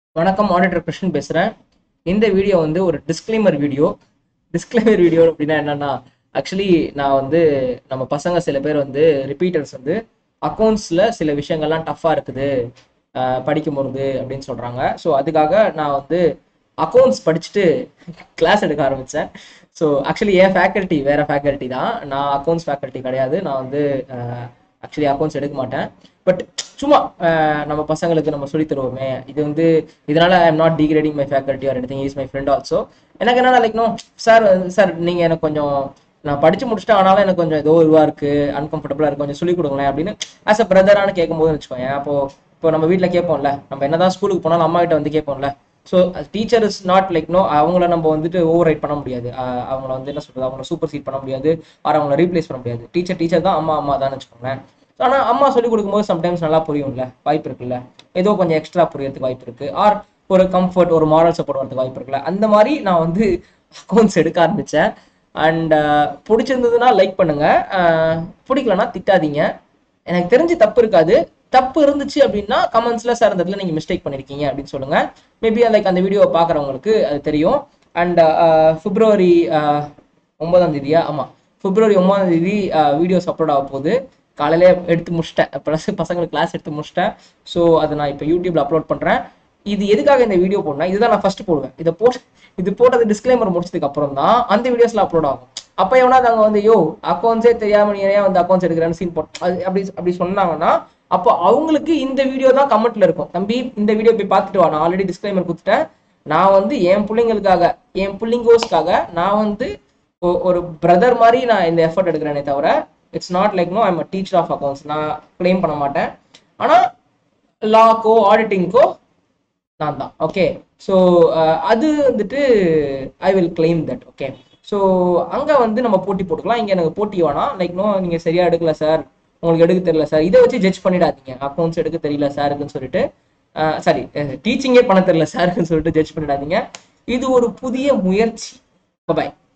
வணக்கம் ஆடிட்டர் கிருஷ்ணன் பேசுகிறேன் இந்த வீடியோ வந்து ஒரு டிஸ்க்ளைமர் வீடியோ டிஸ்க்ளைமர் வீடியோ அப்படின்னா என்னன்னா ஆக்சுவலி நான் வந்து நம்ம பசங்க சில பேர் வந்து ரிப்பீட்டர்ஸ் வந்து அக்கௌண்ட்ஸில் சில விஷயங்கள்லாம் டஃப்பாக இருக்குது ஆஹ் படிக்கும் பொழுது அப்படின்னு சொல்கிறாங்க ஸோ அதுக்காக நான் வந்து அக்கௌண்ட்ஸ் படிச்சுட்டு கிளாஸ் எடுக்க ஆரம்பித்தேன் ஸோ ஆக்சுவலி என் ஃபேக்கல்ட்டி வேற ஃபேக்கல்ட்டி தான் நான் அக்கௌண்ட்ஸ் ஃபேக்கல்ட்டி கிடையாது நான் வந்து ஆக்சுவலி அக்கௌண்ட்ஸ் எடுக்க மாட்டேன் பட் சும்மா ஆஹ் நம்ம பசங்களுக்கு நம்ம சொல்லி தருவோமே இது வந்து இதனால I am not degrading my faculty or anything is my friend also எனக்கு என்னன்னா லைக் நோ சார் சார் நீங்கள் எனக்கு கொஞ்சம் நான் படிச்சு முடிச்சுட்டு ஆனாலும் எனக்கு கொஞ்சம் ஏதோ இதுவாக இருக்கு அன்கம்ஃபர்டபுளாக இருக்கு கொஞ்சம் சொல்லிக் கொடுங்களேன் அப்படின்னு ஆஸ் அ பிரதரானு கேட்கும்போது வச்சுக்கோங்க அப்போ இப்போ நம்ம வீட்டில் கேட்போம்ல நம்ம என்னதான் ஸ்கூலுக்கு போனாலும் அம்மா கிட்ட வந்து கேட்போம்ல so teacher is not like no அவங்கள நம்ம வந்துட்டு ஓவர் ரைட் பண்ண முடியாது அஹ் அவங்கள வந்து என்ன சொல்றது அவங்கள சூப்பர் சீட் பண்ண முடியாது ஆர் அவங்கள ரீப்ளேஸ் பண்ண முடியாது டீச்சர் டீச்சர் தான் அம்மா அம்மா தான் வச்சுக்கோங்களேன் ஆனால் அம்மா சொல்லிக் கொடுக்கும்போது சம்டைம்ஸ் நல்லா புரியும்ல வாய்ப்பு இருக்குல்ல ஏதோ கொஞ்சம் எக்ஸ்ட்ரா புரியறதுக்கு வாய்ப்பு இருக்கு ஆர் ஒரு கம்ஃபர்ட் ஒரு மாரல் சப்போர்ட் வரதுக்கு வாய்ப்பு இருக்குல்ல அந்த மாதிரி நான் வந்து அக்கௌண்ட்ஸ் எடுக்க ஆரம்பித்தேன் அண்ட் பிடிச்சிருந்ததுன்னா லைக் பண்ணுங்க அஹ் பிடிக்கலன்னா திட்டாதீங்க எனக்கு தெரிஞ்சு தப்பு இருக்காது தப்பு இருந்துச்சு அப்படின்னா கமெண்ட்ஸ்ல சார் இந்த இடத்துல நீங்க மிஸ்டேக் பண்ணிருக்கீங்க அப்படின்னு சொல்லுங்க மேபி லைக் அந்த வீடியோவை பார்க்குறவங்களுக்கு அது தெரியும் அண்ட் பிப்ரவரி ஒன்பதாம் தேதியா ஆமா பிப்ரவரி ஒன்பதாம் தேதி வீடியோஸ் அப்லோட் ஆக போகுது காலையில எடுத்து முடிச்சிட்டேன் ப்ளஸ் பசங்களுக்கு கிளாஸ் எடுத்து முடிச்சிட்டேன் ஸோ அதை நான் இப்போ யூடியூப்ல அப்லோட் பண்றேன் இது எதுக்காக இந்த வீடியோ போடணும் இதுதான் நான் ஃபர்ஸ்ட் போடுவேன் இதை போட்டு இது போட்டது டிஸ்க்ளைமர் முடிச்சதுக்கு அப்புறம் தான் அந்த வீடியோஸ்ல அப்லோட் ஆகும் அப்ப எவனாவது அங்க வந்து யோ அக்கௌண்ட்ஸே தெரியாம நீ ஏன் வந்து அக்கௌண்ட்ஸ் எடுக்கிறேன்னு சீன் போட் அது அப்படி அப்படி சொன்னாங்கன்னா அப்போ அவங்களுக்கு இந்த வீடியோ தான் கமெண்ட்ல இருக்கும் தம்பி இந்த வீடியோ போய் பார்த்துட்டு வா நான் ஆல்ரெடி டிஸ்க்ளைமர் கொடுத்துட்டேன் நான் வந்து என் பிள்ளைங்களுக்காக என் பிள்ளைங்கோஸ்க்காக நான் வந்து ஒ- ஒரு பிரதர் மாதிரி நான் இந்த எஃபர்ட் எடுக்கிறேனே தவிர it's not like no I'm teacher of accounts நான் கிளைம் பண்ண மாட்டேன் ஆனா லாக்கோ ஆடிட்டிங்க்கோ நான் தான் ஓகே ஸோ அது வந்துட்டு I will claim that okay so அங்கே வந்து நம்ம போட்டி போட்டுக்கலாம் இங்கே எனக்கு போட்டி வேணாம் லைக் நோ நீங்கள் சரியா எடுக்கல சார் உங்களுக்கு எடுக்க தெரியல சார் இதை வச்சு ஜட்ஜ் பண்ணிடாதீங்க அக்கௌண்ட்ஸ் எடுக்க தெரியல சாருக்குன்னு சொல்லிட்டு சாரி டீச்சிங்கே பண்ண தெரியல சாருக்குன்னு சொல்லிட்டு ஜட்ஜ் பண்ணிடாதீங்க இது ஒரு புதிய முயற்சி பாய்